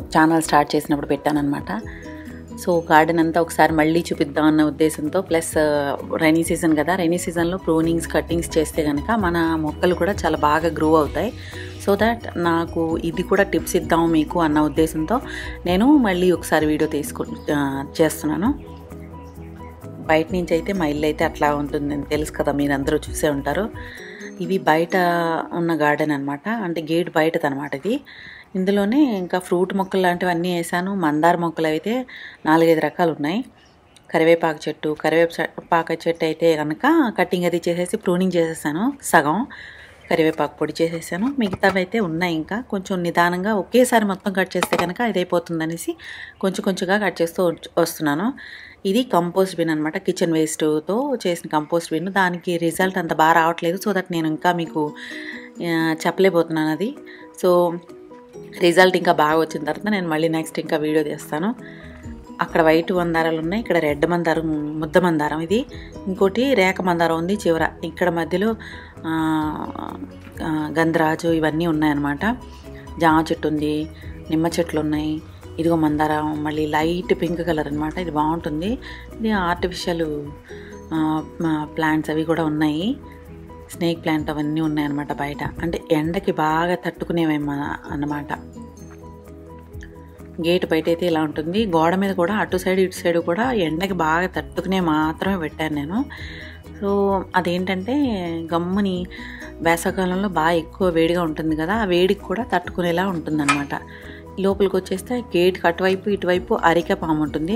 channel start చేసినప్పుడు పెట్టానన్నమాట so garden అంతా ఒకసారి మళ్ళీ చూపిద్దాం అన్న ఉద్దేశంతో ప్లస్ రైనీ సీజన్ కదా రైనీ సీజన్లో ప్రూనింగ్స్ కట్టింగ్స్ చేస్తే కనుక మన మొక్కలు కూడా చాలా బాగా గ్రో అవుతాయి సో దట్ నాకు ఇది కూడా టిప్స్ ఇద్దాం మీకు అన్న ఉద్దేశంతో నేను మళ్ళీ ఒకసారి వీడియో తీసుకు ఆ, చేస్తున్నాను బయట నుంచి అయితే మా ఇల్లు అయితే అట్లా ఉంటుందని తెలుసు కదా మీరు అందరూ చూసే ఉంటారు ఇవి బయట ఉన్న గార్డెన్ అనమాట అంటే గేట్ బయటదనమాట ఇది ఇందులోనే ఇంకా ఫ్రూట్ మొక్కలు లాంటివి అన్నీ వేసాను మందార మొక్కలు అయితే నాలుగైదు రకాలు ఉన్నాయి కరివేపాకు చెట్టు కరివేపాకు చెట్టు అయితే కనుక కటింగ్ అది చేసేసి ప్రూనింగ్ చేసేసాను సగం కరివేపాకు పొడి చేసేసాను మిగతావి అయితే ఉన్నాయి ఇంకా కొంచెం నిదానంగా ఒకేసారి మొత్తం కట్ చేస్తే కనుక ఇదైపోతుంది అనేసి కొంచెం కొంచెంగా కట్ చేస్తూ వచ్- వస్తున్నాను ఇది కంపోస్ట్ బిన్ అనమాట కిచెన్ వేస్ట్తో చేసిన కంపోస్ట్ బిన్ దానికి రిజల్ట్ అంత బాగా రావట్లేదు సో దట్ నేను ఇంకా మీకు ఆ, చెప్పలేకపోతున్నాను అది సో రిజల్ట్ ఇంకా బాగా వచ్చిన తర్వాత నేను మళ్ళీ నెక్స్ట్ ఇంకా వీడియో తీస్తాను అక్కడ వైట్ మందారాలు ఉన్నాయి ఇక్కడ రెడ్ మందారం ముద్ద మందారం ఇది ఇంకోటి రేఖ మందారం ఉంది చివర ఇక్కడ మధ్యలో ఆ, ఆ, గంధరాజు ఇవన్నీ ఉన్నాయన్నమాట జామ చెట్టు ఉంది నిమ్మ చెట్లు ఉన్నాయి ఇదిగో మందారం మళ్ళీ లైట్ పింక్ కలర్ అనమాట ఇది బాగుంటుంది ఇది ఆర్టిఫిషియల్ ప్లాంట్స్ అవి కూడా ఉన్నాయి స్నేక్ ప్లాంట్ అవన్నీ ఉన్నాయన్నమాట బయట అంటే ఎండకి బాగా తట్టుకునేవేమో అన్నమాట గేట్ బయట అయితే ఇలా ఉంటుంది గోడ మీద కూడా అటు సైడ్ ఇటు సైడ్ కూడా ఎండకి బాగా తట్టుకునే మాత్రమే పెట్టాను నేను సో అదేంటంటే గమ్ముని వేసవకాలంలో బాగా ఎక్కువ వేడిగా ఉంటుంది కదా ఆ వేడికి కూడా తట్టుకునేలా ఉంటుందన్నమాట లోపలికి వచ్చేస్తే గేట్కి అటువైపు ఇటువైపు అరిక పాము ఉంటుంది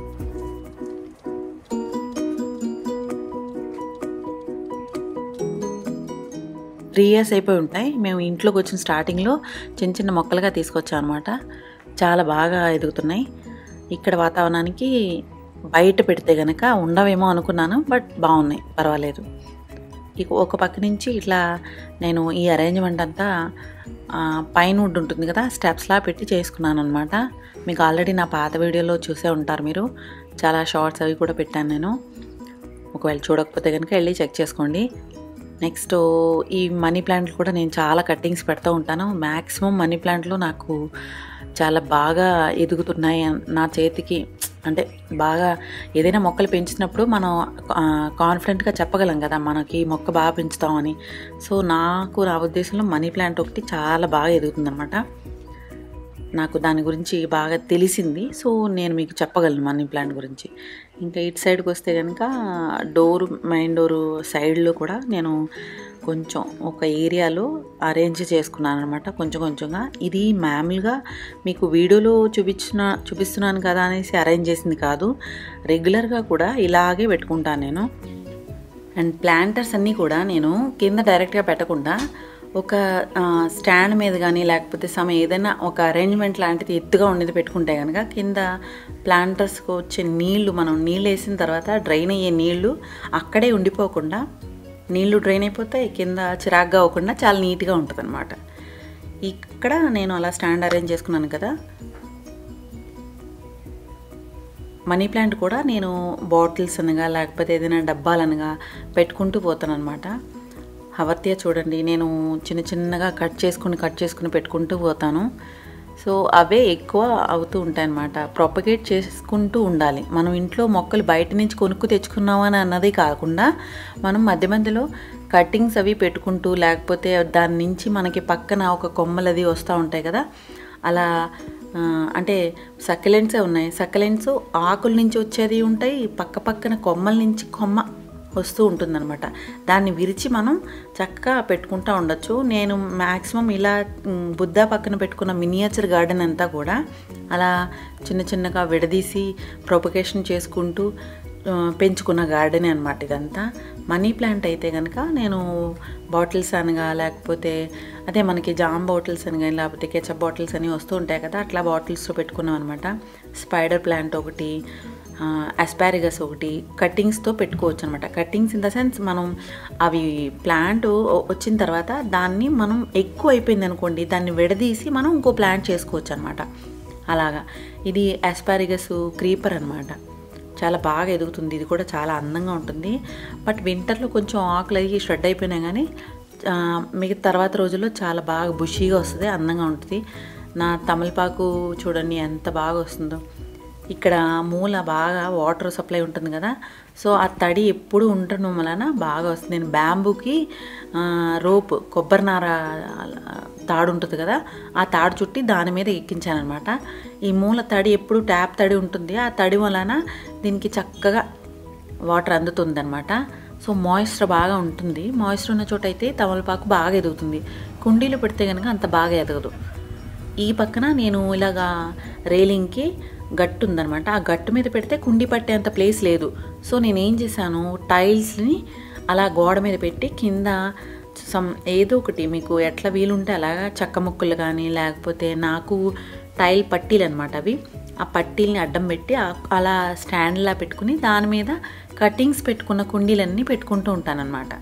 త్రీ ఇయర్స్ అయిపోయి ఉంటాయి మేము ఇంట్లోకి వచ్చిన స్టార్టింగ్లో చిన్న చిన్న మొక్కలుగా తీసుకొచ్చాం అనమాట చాలా బాగా ఎదుగుతున్నాయి ఇక్కడ వాతావరణానికి బయట పెడితే గనక ఉండవేమో అనుకున్నాను బట్ బాగున్నాయి పర్వాలేదు ఇక ఒక పక్క నుంచి ఇట్లా నేను ఈ అరేంజ్మెంట్ అంతా ఆ, పైన వుడ్ ఉంటుంది కదా స్టెప్స్లా పెట్టి చేసుకున్నాను అనమాట మీకు ఆల్రెడీ నా పాత వీడియోలో చూసే ఉంటారు మీరు చాలా షార్ట్స్ అవి కూడా పెట్టాను నేను ఒకవేళ చూడకపోతే కనుక వెళ్ళి చెక్ చేసుకోండి నెక్స్ట్ ఈ మనీ ప్లాంట్లు కూడా నేను చాలా కట్టింగ్స్ పెడతా ఉంటాను మ్యాక్సిమం మనీ ప్లాంట్లు నాకు చాలా బాగా ఎదుగుతున్నాయి నా చేతికి అంటే బాగా ఏదైనా మొక్కలు పెంచినప్పుడు మనం కాన్ఫిడెంట్గా చెప్పగలం కదా మనకి ఈ మొక్క బాగా పెంచుతామని సో నాకు నా ఉద్దేశంలో మనీ ప్లాంట్ ఒకటి చాలా బాగా ఎదుగుతుందన్నమాట నాకు దాని గురించి బాగా తెలిసింది సో నేను మీకు చెప్పగలను మనీ ప్లాంట్ గురించి ఇంకా ఇటు సైడ్కి వస్తే కనుక డోరు మెయిన్ డోరు సైడ్లో కూడా నేను కొంచెం ఒక ఏరియాలో అరేంజ్ చేసుకున్నాను అనమాట కొంచెం కొంచెంగా ఇది మామూలుగా మీకు వీడియోలో చూపించిన చూపిస్తున్నాను కదా అనేసి అరేంజ్ చేసింది కాదు రెగ్యులర్గా కూడా ఇలాగే పెట్టుకుంటాను నేను అండ్ ప్లాంటర్స్ అన్నీ కూడా నేను కింద డైరెక్ట్గా పెట్టకుండా ఒక ఆ, స్టాండ్ మీద కానీ లేకపోతే సమ ఏదైనా ఒక అరేంజ్మెంట్ లాంటిది ఎత్తుగా ఉండేది పెట్టుకుంటే కనుక కింద ప్లాంటర్స్కి వచ్చే నీళ్లు మనం నీళ్ళు వేసిన తర్వాత డ్రైన్ అయ్యే నీళ్లు అక్కడే ఉండిపోకుండా నీళ్లు డ్రైన్ అయిపోతాయి కింద చిరాగ్గా అవ్వకుండా చాలా నీట్గా ఉంటుంది అనమాట ఇక్కడ నేను అలా స్టాండ్ అరేంజ్ చేసుకున్నాను కదా మనీ ప్లాంట్ కూడా నేను బాటిల్స్ అనగా లేకపోతే ఏదైనా డబ్బాలనగా పెట్టుకుంటూ పోతాను అనమాట హవర్తియా చూడండి నేను చిన్న చిన్నగా కట్ చేసుకుని కట్ చేసుకుని పెట్టుకుంటూ పోతాను సో అవే ఎక్కువ అవుతూ ఉంటాయన్నమాట ప్రొపగేట్ చేసుకుంటూ ఉండాలి మనం ఇంట్లో మొక్కలు బయట నుంచి కొనుక్కు తెచ్చుకున్నామని అన్నది కాకుండా మనం మధ్య మధ్యలో కట్టింగ్స్ అవి పెట్టుకుంటూ లేకపోతే దాని నుంచి మనకి పక్కన ఒక కొమ్మలది వస్తూ ఉంటాయి కదా అలా ఆ, అంటే సక్యులెంట్సే ఉన్నాయి సక్యులెంట్స్ ఆకుల నుంచి వచ్చేది ఉంటాయి పక్క పక్కన కొమ్మల నుంచి కొమ్మ వస్తూ ఉంటుందన్నమాట దాన్ని విరిచి మనం చక్కగా పెట్టుకుంటూ ఉండొచ్చు నేను మ్యాక్సిమం ఇలా మ్, బుద్ధ పక్కన పెట్టుకున్న మినియేచర్ గార్డెన్ అంతా కూడా అలా చిన్న చిన్నగా విడదీసి ప్రొపగేషన్ చేసుకుంటూ ఆ, పెంచుకున్న గార్డెన్ అనమాట ఇదంతా మనీ ప్లాంట్ అయితే కనుక నేను బాటిల్స్ అనగా లేకపోతే అదే మనకి జామ్ బాటిల్స్ అని కానీ లేకపోతే కెచప్ బాటిల్స్ అని వస్తూ ఉంటాయి కదా అట్లా బాటిల్స్లో పెట్టుకున్నాం అనమాట స్పైడర్ ప్లాంట్ ఒకటి అస్పారిగస్ ఒకటి కట్టింగ్స్తో పెట్టుకోవచ్చు అనమాట కట్టింగ్స్ ఇన్ ద సెన్స్ మనం అవి ప్లాంట్ వచ్చిన తర్వాత దాన్ని మనం ఎక్కువ అయిపోయింది అనుకోండి దాన్ని విడదీసి మనం ఇంకో ప్లాంట్ చేసుకోవచ్చు అనమాట అలాగా ఇది అస్పారిగస్ క్రీపర్ అనమాట చాలా బాగా ఎదుగుతుంది ఇది కూడా చాలా అందంగా ఉంటుంది బట్ వింటర్లో కొంచెం ఆకులు అయ్యి షెడ్ అయిపోయినా కానీ ఆ, మిగతా తర్వాత రోజుల్లో చాలా బాగా బుషీగా వస్తుంది అందంగా ఉంటుంది నా తమలపాకు చూడండి ఎంత బాగా వస్తుందో ఇక్కడ మూల బాగా వాటర్ సప్లై ఉంటుంది కదా సో ఆ తడి ఎప్పుడు ఉండడం వలన బాగా వస్తుంది నేను బ్యాంబూకి రోప్ కొబ్బరి నార తాడు ఉంటుంది కదా ఆ తాడు చుట్టి దాని మీద ఎక్కించానమాట ఈ మూల తడి ఎప్పుడు ట్యాప్ తడి ఉంటుంది ఆ తడి వలన దీనికి చక్కగా వాటర్ అందుతుందన్నమాట సో మాయిశ్చర్ బాగా ఉంటుంది మాయిశ్చర్ ఉన్న చోట అయితే తమలపాకు బాగా ఎదుగుతుంది కుండీలో పెడితే కనుక అంత బాగా ఎదగదు ఈ పక్కన నేను ఇలాగా రేలింగ్కి గట్టు ఉందనమాట ఆ గట్టు మీద పెడితే కుండి పట్టేంత ప్లేస్ లేదు సో నేను ఏం చేశాను టైల్స్ని అలా గోడ మీద పెట్టి కింద సమ్ ఏదో ఒకటి మీకు ఎట్లా వీలుంటే అలాగా చెక్క ముక్కలు కానీ లేకపోతే నాకు టైల్ పట్టీలు అనమాట అవి ఆ పట్టీల్ని అడ్డం పెట్టి అలా స్టాండ్లా పెట్టుకుని దాని మీద కటింగ్స్ పెట్టుకున్న కుండీలన్నీ పెట్టుకుంటూ ఉంటానన్నమాట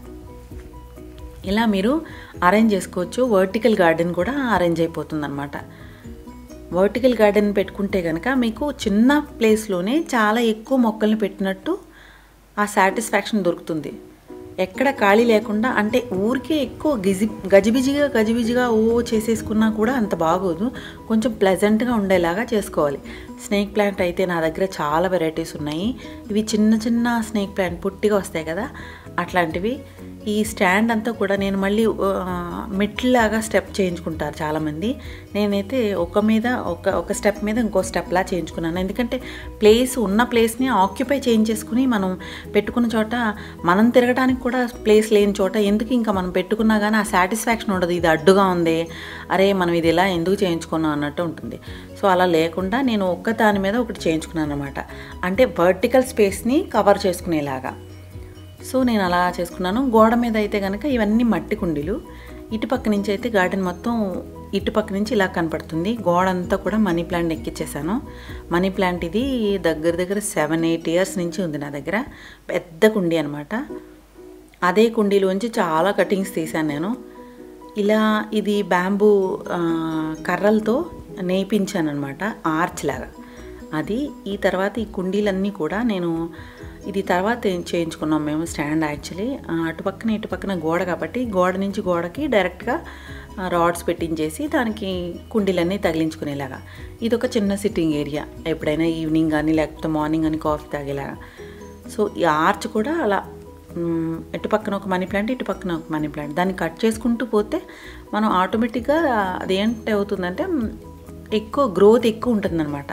ఇలా మీరు అరేంజ్ చేసుకోవచ్చు వర్టికల్ గార్డెన్ కూడా అరేంజ్ అయిపోతుంది అనమాట వర్టికల్ గార్డెన్ పెట్టుకుంటే కనుక మీకు చిన్న ప్లేస్లోనే చాలా ఎక్కువ మొక్కల్ని పెట్టినట్టు ఆ సాటిస్ఫాక్షన్ దొరుకుతుంది ఎక్కడ ఖాళీ లేకుండా అంటే ఊరికే ఎక్కువ గిజి గజిబిజిగా గజిబిజిగా ఓ చేసేసుకున్నా కూడా అంత బాగోదు కొంచెం ప్లెజెంట్గా ఉండేలాగా చేసుకోవాలి స్నేక్ ప్లాంట్ అయితే నా దగ్గర చాలా వెరైటీస్ ఉన్నాయి ఇవి చిన్న చిన్న స్నేక్ ప్లాంట్ పుట్టిగా వస్తాయి కదా అట్లాంటివి ఈ స్టాండ్ అంతా కూడా నేను మళ్ళీ మెట్లాగా స్టెప్ చేయించుకుంటారు చాలామంది నేనైతే ఒక మీద ఒక ఒక స్టెప్ మీద ఇంకో స్టెప్లా చేయించుకున్నాను ఎందుకంటే ప్లేస్ ఉన్న ప్లేస్ని ఆక్యుపై చేయించేసుకుని మనం పెట్టుకున్న చోట మనం తిరగడానికి కూడా ప్లేస్ లేని చోట ఎందుకు ఇంకా మనం పెట్టుకున్నా కానీ ఆ సాటిస్ఫాక్షన్ ఉండదు ఇది అడ్డుగా ఉంది అరే మనం ఇది ఇలా ఎందుకు చేయించుకున్నాం అన్నట్టు ఉంటుంది సో అలా లేకుండా నేను ఒక్క దాని మీద ఒకటి చేయించుకున్నాను అనమాట అంటే వర్టికల్ స్పేస్ని కవర్ చేసుకునేలాగా సో నేను అలా చేసుకున్నాను గోడ మీద అయితే కనుక ఇవన్నీ మట్టి కుండీలు ఇటుపక్క నుంచి అయితే గార్డెన్ మొత్తం ఇటుపక్క నుంచి ఇలా కనపడుతుంది గోడ అంతా కూడా మనీ ప్లాంట్ ఎక్కిచ్చేసాను మనీ ప్లాంట్ ఇది దగ్గర దగ్గర సెవెన్ ఎయిట్ ఇయర్స్ నుంచి ఉంది నా దగ్గర పెద్ద కుండీ అనమాట అదే కుండీలోంచి చాలా కటింగ్స్ తీశాను నేను ఇలా ఇది బ్యాంబూ కర్రలతో నేయించాను అనమాట ఆర్చ్ లాగా అది ఈ తర్వాత ఈ కుండీలన్నీ కూడా నేను ఇది తర్వాత చేయించుకున్నాం మేము స్టాండ్ యాక్చువల్లీ అటుపక్కన ఇటుపక్కన గోడ కాబట్టి గోడ నుంచి గోడకి డైరెక్ట్గా రాడ్స్ పెట్టించేసి దానికి కుండీలన్నీ తగిలించుకునేలాగా ఇది ఒక చిన్న సిట్టింగ్ ఏరియా ఎప్పుడైనా ఈవినింగ్ కానీ లేకపోతే మార్నింగ్ కానీ కాఫీ తాగేలాగా సో ఈ ఆర్చ్ కూడా అలా ఇటు పక్కన ఒక మనీ ప్లాంట్ ఇటు పక్కన ఒక మనీ ప్లాంట్ దాన్ని కట్ చేసుకుంటూ పోతే మనం ఆటోమేటిక్గా అదేంటి అవుతుందంటే ఎక్కువ గ్రోత్ ఎక్కువ ఉంటుందన్నమాట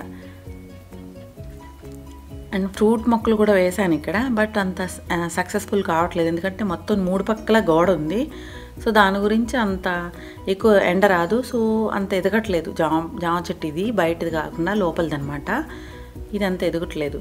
అండ్ ఫ్రూట్ మొక్కలు కూడా వేశాను ఇక్కడ బట్ అంత సక్సెస్ఫుల్ కావట్లేదు ఎందుకంటే మొత్తం మూడు పక్కల గోడ ఉంది సో దాని గురించి అంత ఎక్కువ ఎండ రాదు సో అంత ఎదగట్లేదు జామ జామ చెట్టు ఇది బయటది కాకుండా లోపలిది అనమాట ఇది అంత ఎదగట్లేదు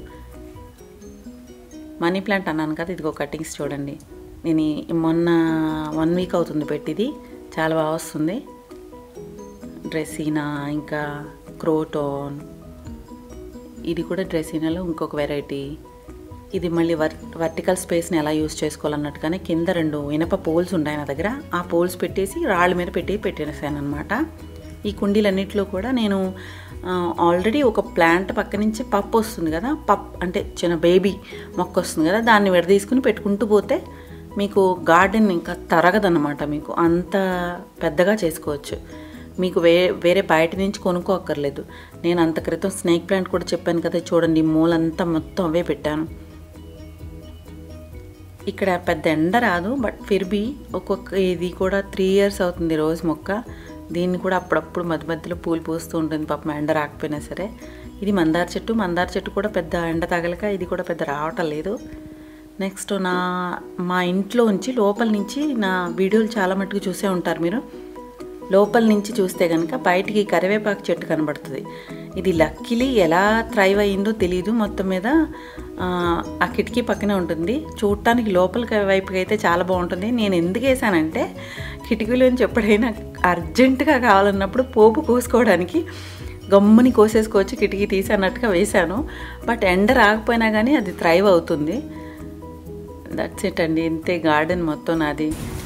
మనీ ప్లాంట్ అన్నాను కదా ఇదిగో కటింగ్స్ చూడండి నేను మొన్న వన్ వీక్ అవుతుంది పెట్టిది చాలా బాగా వస్తుంది డ్రెస్సీనా ఇంకా క్రోటోన్ ఇది కూడా డ్రెస్సీనాలో ఇంకొక వెరైటీ ఇది మళ్ళీ వర్ వర్టికల్ స్పేస్ని ఎలా యూస్ చేసుకోవాలన్నట్టుగానే కింద రెండు ఇనప పోల్స్ ఉన్నాయి నా దగ్గర ఆ పోల్స్ పెట్టేసి రాళ్ళ మీద పెట్టి పెట్టేసాను అనమాట ఈ కుండీలన్నింటిలో కూడా నేను ఆల్రెడీ ఒక ప్లాంట్ పక్క నుంచి పప్పు వస్తుంది కదా పప్ అంటే చిన్న బేబీ మొక్క వస్తుంది కదా దాన్ని విడదీసుకుని పెట్టుకుంటూ పోతే మీకు గార్డెన్ ఇంకా తరగదన్నమాట మీకు అంత పెద్దగా చేసుకోవచ్చు మీకు వే వేరే బయట నుంచి కొనుక్కోక్కర్లేదు నేను అంత క్రితం స్నేక్ ప్లాంట్ కూడా చెప్పాను కదా చూడండి మూలంతా మొత్తం అవే పెట్టాను ఇక్కడ పెద్ద ఎండ రాదు బట్ ఫిర్బీ ఒక్కొక్క ఇది కూడా త్రీ ఇయర్స్ అవుతుంది రోజు మొక్క దీన్ని కూడా అప్పుడప్పుడు మధ్య మధ్యలో పూలు పూస్తూ ఉంటుంది పాపం ఎండ రాకపోయినా సరే ఇది మందార చెట్టు మందార చెట్టు కూడా పెద్ద ఎండ తగలక ఇది కూడా పెద్ద రావటం లేదు నెక్స్ట్ నా మా ఇంట్లో ఉంచి లోపల నుంచి నా వీడియోలు చాలా మట్టుకు చూసే ఉంటారు మీరు లోపల నుంచి చూస్తే కనుక బయటికి కరివేపాకు చెట్టు కనబడుతుంది ఇది లక్కీలీ ఎలా థ్రైవ్ అయ్యిందో తెలియదు మొత్తం మీద ఆ కిటికీ పక్కనే ఉంటుంది చూడటానికి లోపల వైపుకి అయితే చాలా బాగుంటుంది నేను ఎందుకు వేసానంటే కిటికీలోంచి ఎప్పుడైనా అర్జెంటుగా కావాలన్నప్పుడు పోపు కోసుకోవడానికి గమ్ముని కోసేసుకోవచ్చు కిటికీ తీసి అన్నట్టుగా వేశాను బట్ ఎండ రాకపోయినా కానీ అది థ్రైవ్ అవుతుంది దట్స్ ఇట్ అండి ఇంతే గార్డెన్ మొత్తం నాది